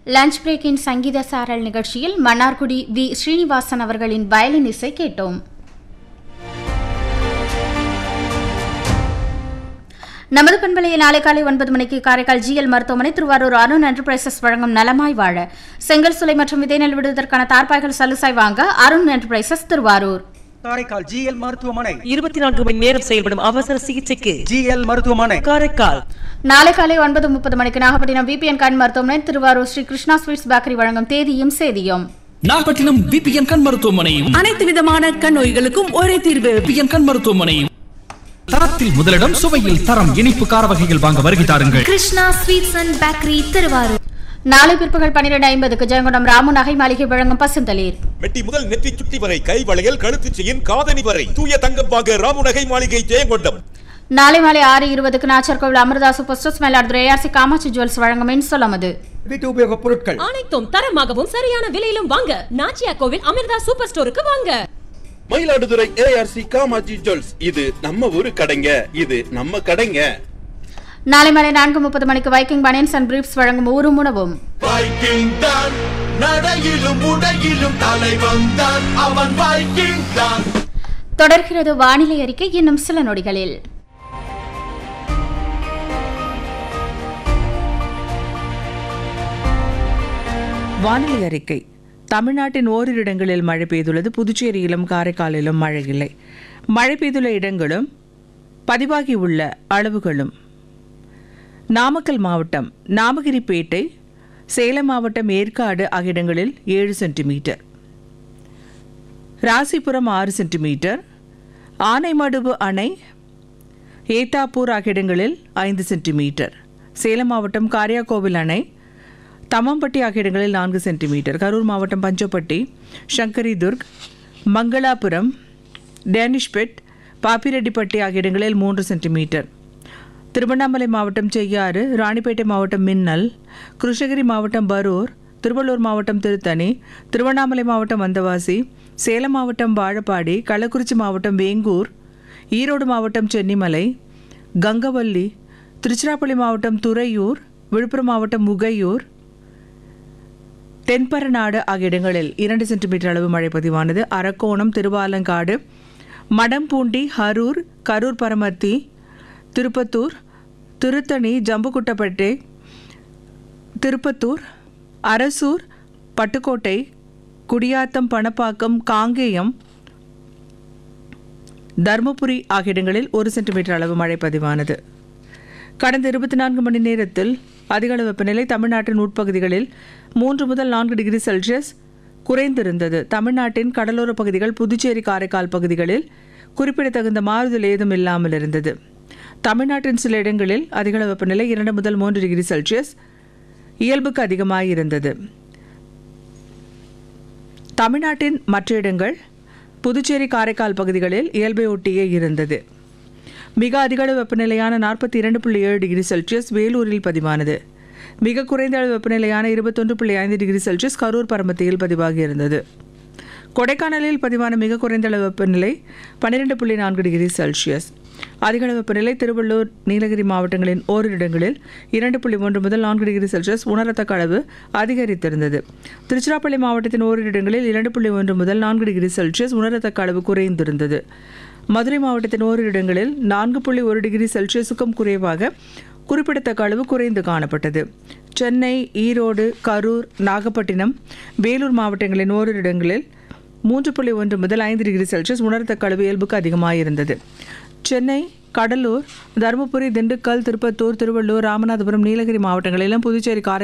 lunch பிரேக்கின் சங்கீத சாரல் நிகழ்ச்சியில் மன்னார்குடி வி ஸ்ரீனிவாசன் அவர்களின் வயலின் இசை கேட்டோம் நமது பண்பலையை நாளை காலை ஒன்பது மணிக்கு காரைக்கால் ஜிஎல் மருத்துவமனை திருவாரூர் அருண் என்டர்பிரைசஸ் வழங்கும் நலமாய் வாழ செங்கல் சுலை மற்றும் விதை நெல் விடுவதற்கான தார்பாய்கள் சலுசாய் வாங்க அருண் என்டர்பிரைசஸ் திருவாரூர் காரைக்கால் ஜிஎல் மருத்துவமனை இருபத்தி நான்கு மணி நேரம் செயல்படும் அவசர சிகிச்சைக்கு ஜிஎல் மருத்துவமனை காரைக்கால் நாளை காலை ஒன்பது முப்பது மணிக்கு நாகப்பட்டினம் விபிஎன் கண் மருத்துவமனை திருவாரூர் ஸ்ரீ கிருஷ்ணா ஸ்வீட்ஸ் பேக்கரி வழங்கும் தேதியும் சேதியும் நாகப்பட்டினம் விபிஎன் கண் மருத்துவமனையும் அனைத்து விதமான கண் நோய்களுக்கும் ஒரே தீர்வு விபிஎன் கண் மருத்துவமனையும் தரத்தில் முதலிடம் சுவையில் தரம் இனிப்பு கார வகைகள் வாங்க வருகை தாருங்கள் Krishna sweets and bakery Thiruvarur நாளை பிற்பகல் பன்னிரண்டு ஐம்பதுக்கு ஜெயங்கொண்டம் ராமு நகை மாளிகை வழங்கும் பசுந்தளிர் மெட்டி முதல் நெற்றி சுட்டி வரை கை வளையல் கழுத்து செயின் காதணி வரை தூய தங்கம் வாங்க ராமுநகை மாளிகை ஜெயங்கொண்டம் நாளை மாலை ஆறு இருபதுக்கு Nacharkovil Amirtha super stores Mayiladuthurai ARC Kamatchi jewels வழங்கும் இன்சொலமது வீட்டு உபயோகப் பொருட்கள் அனைத்தும் தரமாகவும் சரியான விலையிலும் வாங்க நாச்சியா கோவில் அமிர்தா சூப்பர் ஸ்டோருக்கு வாங்க மயிலாடுதுறை ஏஆர்சி காமாஜி ஜுவல்ஸ் இது நம்ம ஊரு கடைங்க இது நம்ம கடைங்க நாளை மாலை நான்கு முப்பது மணிக்கு வைக்கிங் பனியன்ஸ் அண்ட் பிரீப்ஸ் வழங்கும் ஊரும் உணவும் வைக்கிங் தான் நடையிலும் உடையிலும் தலைவன் தான் அவன் வைக்கிங் தான் தொடர்கிறது வானிலை அறிக்கை இன்னும் சில நொடிகளில் வானிலை அறிக்கை தமிழ்நாட்டின் ஓரிரு இடங்களில் மழை பெய்துள்ளது புதுச்சேரியிலும் காரைக்காலிலும் மழை இல்லை மழை பெய்துள்ள இடங்களும் பதிவாகியுள்ள அளவுகளும் நாமக்கல் மாவட்டம் நாமகிரிப்பேட்டை சேலம் மாவட்டம் ஏற்காடு ஆகிய இடங்களில் ஏழு சென்டிமீட்டர் ராசிபுரம் ஆறு சென்டிமீட்டர் ஆனைமடுவு அணை ஏத்தாப்பூர் ஆகிய இடங்களில் ஐந்து சென்டிமீட்டர் சேலம் மாவட்டம் காரியாகோவில் அணை தம்மம்பட்டி ஆகிய இடங்களில் நான்கு சென்டிமீட்டர் கரூர் மாவட்டம் பஞ்சப்பட்டி சங்கரிதுர்க் மங்களாபுரம் டேனிஷ்பெட் பாப்பிரெட்டிப்பட்டி ஆகிய இடங்களில் மூன்று சென்டிமீட்டர் திருவண்ணாமலை மாவட்டம் செய்யாறு ராணிப்பேட்டை மாவட்டம் மின்னல் கிருஷ்ணகிரி மாவட்டம் பரூர் திருவள்ளூர் மாவட்டம் திருத்தணி திருவண்ணாமலை மாவட்டம் வந்தவாசி சேலம் மாவட்டம் வாழப்பாடி கள்ளக்குறிச்சி மாவட்டம் வேங்கூர் ஈரோடு மாவட்டம் சென்னிமலை கங்கவல்லி திருச்சிராப்பள்ளி மாவட்டம் துறையூர் விழுப்புரம் மாவட்டம் முகையூர் தென்பரநாடு ஆகிய இடங்களில் இரண்டு சென்டிமீட்டர் அளவு மழை பதிவானது அரக்கோணம் திருவாலங்காடு மடம்பூண்டி ஹரூர் கரூர் பரமத்தி திருப்பத்தூர் திருத்தணி ஜம்புக்குட்டப்பேட்டை திருப்பத்தூர் அரசூர் பட்டுக்கோட்டை குடியாத்தம் பணப்பாக்கம் காங்கேயம் தருமபுரி ஆகிய இடங்களில் ஒரு சென்டிமீட்டர் அளவு மழை பதிவானது கடந்த இருபத்தி நான்கு மணி நேரத்தில் அதிகளவு வெப்பநிலை தமிழ்நாட்டின் உட்பகுதிகளில் மூன்று முதல் நான்கு டிகிரி செல்சியஸ் குறைந்திருந்தது தமிழ்நாட்டின் கடலோர பகுதிகள் புதுச்சேரி காரைக்கால் பகுதிகளில் குறிப்பிடத்தகுந்த மாறுதல் ஏதும் இல்லாமல் இருந்தது தமிழ்நாட்டின் சில இடங்களில் அதிகளவு வெப்பநிலை இரண்டு முதல் மூன்று டிகிரி செல்சியஸ் இயல்புக்கு அதிகமாயிருந்தது தமிழ்நாட்டின் மற்ற இடங்கள் புதுச்சேரி காரைக்கால் பகுதிகளில் இயல்பை ஒட்டியே இருந்தது மிக அதிகளவு வெப்பநிலையான நாற்பத்தி இரண்டு புள்ளி ஏழு டிகிரி செல்சியஸ் வேலூரில் பதிவானது மிக குறைந்த அளவு வெப்பநிலையான இருபத்தொன்று புள்ளி ஐந்து டிகிரி செல்சியஸ் கரூர் பரமத்தியில் பதிவாகியிருந்தது கொடைக்கானலில் பதிவான மிக குறைந்த அளவு வெப்பநிலை பன்னிரெண்டு புள்ளி நான்கு டிகிரி செல்சியஸ் அதிகளவு வெப்பநிலை திருவள்ளூர் நீலகிரி மாவட்டங்களின் ஓரிரு இடங்களில் இரண்டு புள்ளி ஒன்று முதல் நான்கு டிகிரி செல்சியஸ் உணரத்தக்க அளவு அதிகரித்திருந்தது திருச்சிராப்பள்ளி மாவட்டத்தின் ஓரிரு இடங்களில் இரண்டு புள்ளி ஒன்று முதல் நான்கு டிகிரி செல்சியஸ் உணரத்தக்க அளவு குறைந்திருந்தது மதுரை மாவட்டத்தின் ஓரிரு இடங்களில் நான்கு புள்ளி ஒரு டிகிரி செல்சியஸுக்கும் குறைவாக குறிப்பிடத்தக்க அளவு குறைந்து காணப்பட்டது சென்னை ஈரோடு கரூர் நாகப்பட்டினம் வேலூர் மாவட்டங்களின் ஓரிரு இடங்களில் மூன்று புள்ளி ஒன்று முதல் ஐந்து டிகிரி செல்சியஸ் உணரத்தக்க அளவு இயல்புக்கு அதிகமாயிருந்தது சென்னை கடலூர் தருமபுரி திண்டுக்கல் திருப்பத்தூர் திருவள்ளூர் ராமநாதபுரம் நீலகிரி மாவட்டங்களிலும் புதுச்சேரி காரை